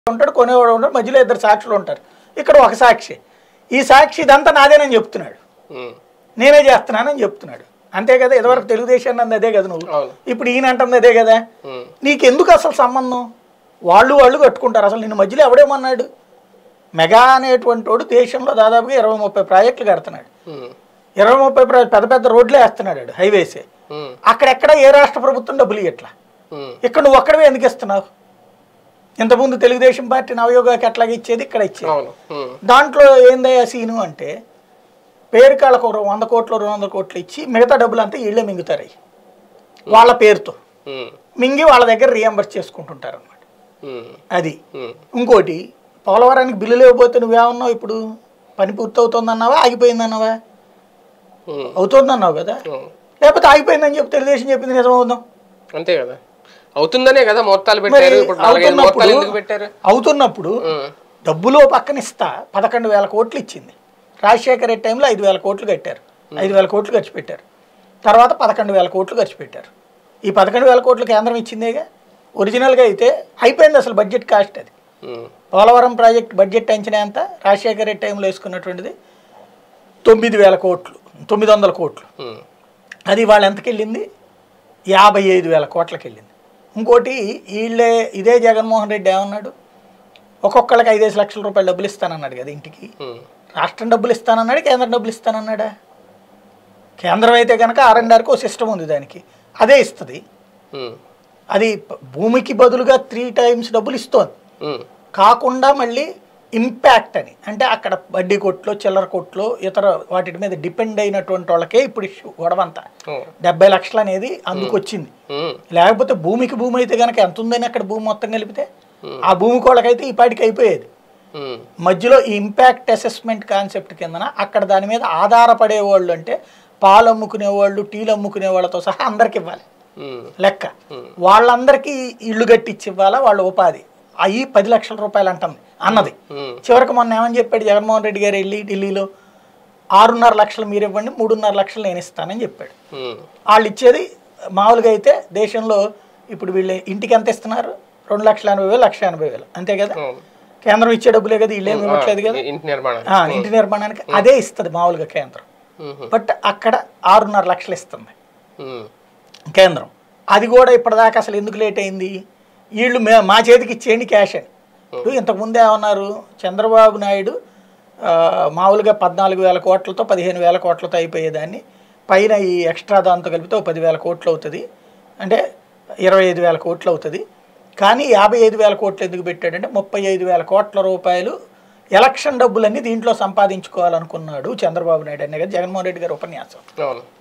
ఉంటాడు కొనేవాడు ఉంటాడు మధ్యలో ఇద్దరు సాక్షులు ఉంటారు ఇక్కడ ఒక సాక్షి ఈ సాక్షి ఇదంతా నాదేనని చెప్తున్నాడు ఉమ్, నేనే చేస్తున్నానని చెప్తున్నాడు అంతే కదా ఇదివరకు తెలుగుదేశాన్ని అంది అదే కదా నువ్వు అవును ఇప్పుడు ఈయన అంటుంది అదే కదా ఉమ్, నీకెందుకు అసలు సంబంధం వాళ్ళు వాళ్ళు కట్టుకుంటారు అసలు నిన్ను మధ్యలో ఎవడేమన్నాడు మెగా అనేటువంటి వాడు దేశంలో దాదాపుగా ఇరవై ముప్పై ప్రాజెక్టులు కడుతున్నాడు ఉమ్, ఇరవై ముప్పై ప్రా- పెద్ద పెద్ద రోడ్లే వేస్తున్నాడు వాడు, హైవేసే ఉమ్, అక్కడెక్కడ ఏ రాష్ట్ర ప్రభుత్వం డబ్బులు ఇట్లా ఉమ్, ఇక్కడ నువ్వు ఒక్కడవే ఎందుకు ఇస్తున్నావు ఇంతకుముందు తెలుగుదేశం పార్టీ నవయోగాకి ఎట్లాగ ఇచ్చేది ఇక్కడ ఇచ్చేది అవును ఉమ్, దాంట్లో ఏందయ్యా సీను అంటే పేరు కాళ్ళకు ఒక వంద కోట్లు రెండు వందల కోట్లు ఇచ్చి మిగతా డబ్బులు అంతా వీళ్ళే మింగుతారు అవి వాళ్ళ పేరుతో ఉమ్, మింగి వాళ్ళ దగ్గర రియంబర్స్ చేసుకుంటుంటారు అనమాట ఉమ్, అది ఉమ్, ఇంకోటి పోలవరానికి బిల్లు లేకపోతే నువ్వేమన్నావు ఇప్పుడు పని పూర్తి అవుతుందన్నావా ఆగిపోయిందన్నావా ఉమ్, అవుతుందన్నావు కదా ఉమ్. లేకపోతే ఆగిపోయిందని చెప్పి తెలుగుదేశం చెప్పింది నిజం అవుదాం అంతే కదా అవుతుందనే కదా మొత్తాలు మరి పెట్టారు ఇప్పుడు నాలుగైదు మొత్తాలు అవుతున్నప్పుడు ఎందుకు పెట్టారు అవుతున్నప్పుడు ఉమ్, డబ్బులో పక్కన ఇస్తా పదకొండు వేల కోట్లు ఇచ్చింది రాజశేఖర రెడ్డి టైంలో ఐదు వేల కోట్లు కట్టారు ఐదు వేల కోట్లు ఖర్చు పెట్టారు తర్వాత పదకొండు వేల కోట్లు ఖర్చు పెట్టారు ఈ పదకొండు వేల కోట్లు కేంద్రం ఇచ్చిందేగా ఒరిజినల్గా అయితే అయిపోయింది అసలు బడ్జెట్ కాస్ట్ అది ఉమ్, పోలవరం ప్రాజెక్ట్ బడ్జెట్ అంచనా ఎంత రాజశేఖర రెడ్డి టైంలో వేసుకున్నటువంటిది తొమ్మిది వేల కోట్లు తొమ్మిది వందల కోట్లు ఉమ్, అది వాళ్ళు ఎంతకి వెళ్ళింది యాభై ఐదు వేల కోట్లకి వెళ్ళింది ఇంకోటి వీళ్ళే ఇదే జగన్మోహన్ రెడ్డి ఏమన్నాడు ఒక్కొక్కళ్ళకి ఐదేసి లక్షల రూపాయలు డబ్బులు ఇస్తానన్నాడు కదా ఇంటికి ఉమ్, రాష్ట్రం డబ్బులు ఇస్తానన్నాడు కేంద్రం డబ్బులు ఇస్తానన్నాడా కేంద్రం అయితే కనుక ఆర్ అండ్ ఆర్కి ఓ సిస్టమ్ ఉంది దానికి అదే ఇస్తుంది ఉమ్, అది ప- భూమికి బదులుగా త్రీ టైమ్స్ డబ్బులు ఇస్తోంది ఉమ్, కాకుండా మళ్ళీ ఇంపాక్ట్ అని అంటే అక్కడ వడ్డీ కొట్లో చిల్లర కొట్లో ఇతర వాటి మీద డిపెండ్ అయినటువంటి వాళ్ళకే ఇప్పుడు ఇష్యూ గొడవంతా ఉమ్, డెబ్బై లక్షలు అనేది అందుకు వచ్చింది ఉమ్, లేకపోతే భూమికి భూమి అయితే కనుక ఎంత ఉందని అక్కడ భూమి మొత్తం కలిపితే ఆ భూమి కోళ్ళకైతే ఈ పాటికి అయిపోయేది ఉమ్, మధ్యలో ఈ ఇంపాక్ట్ అసెస్మెంట్ కాన్సెప్ట్ కిందన అక్కడ దాని మీద ఆధారపడే వాళ్ళు అంటే పాలు అమ్ముకునే వాళ్ళు టీలు అమ్ముకునే వాళ్ళతో సహా అందరికి ఇవ్వాలి ఉమ్, లెక్క వాళ్ళందరికీ ఇల్లు కట్టించి ఇవ్వాలా వాళ్ళ ఉపాధి అవి పది లక్షల రూపాయలు అంటుంది అన్నది ఉమ్, చివరికి మొన్న ఏమని చెప్పాడు జగన్మోహన్ రెడ్డి గారు వెళ్ళి ఢిల్లీలో ఆరున్నర లక్షలు మీరు ఇవ్వండి మూడున్నర లక్షలు నేను ఇస్తానని చెప్పాడు ఉమ్, వాళ్ళు ఇచ్చేది మామూలుగా అయితే దేశంలో ఇప్పుడు వీళ్ళు ఇంటికి ఎంత ఇస్తున్నారు రెండు లక్షల ఎనభై వేలు లక్ష ఎనభై వేలు అంతే కదా అవును. కేంద్రం ఇచ్చే డబ్బులే కదా వీళ్ళు ఏమి ఇవ్వట్లేదు కదా ఇంటి నిర్మాణం ఆ, ఇంటి నిర్మాణానికి అదే ఇస్తుంది మామూలుగా కేంద్రం ఉమ్, బట్ అక్కడ ఆరున్నర లక్షలు ఇస్తుంది ఉమ్, కేంద్రం అది కూడా ఇప్పటిదాకా అసలు ఎందుకు లేట్ అయింది వీళ్ళు మే మా చేతికి ఇచ్చేయండి క్యాష్ అని ఇప్పుడు ఇంతకుముందు ఏమన్నారు చంద్రబాబు నాయుడు ఆ, మామూలుగా పద్నాలుగు వేల కోట్లతో పదిహేను వేల కోట్లతో అయిపోయేదాన్ని పైన ఈ ఎక్స్ట్రా దాంతో కలిపితే ఒక పదివేల కోట్లు అవుతుంది అంటే ఇరవై ఐదు వేల కోట్లు అవుతుంది కానీ యాభై ఐదు వేల కోట్లు ఎందుకు పెట్టాడంటే ముప్పై ఐదు వేల కోట్ల రూపాయలు ఎలక్షన్ డబ్బులన్నీ దీంట్లో సంపాదించుకోవాలనుకున్నాడు చంద్రబాబు నాయుడు అనే కదా జగన్మోహన్ రెడ్డి గారి ఉపన్యాసం అవును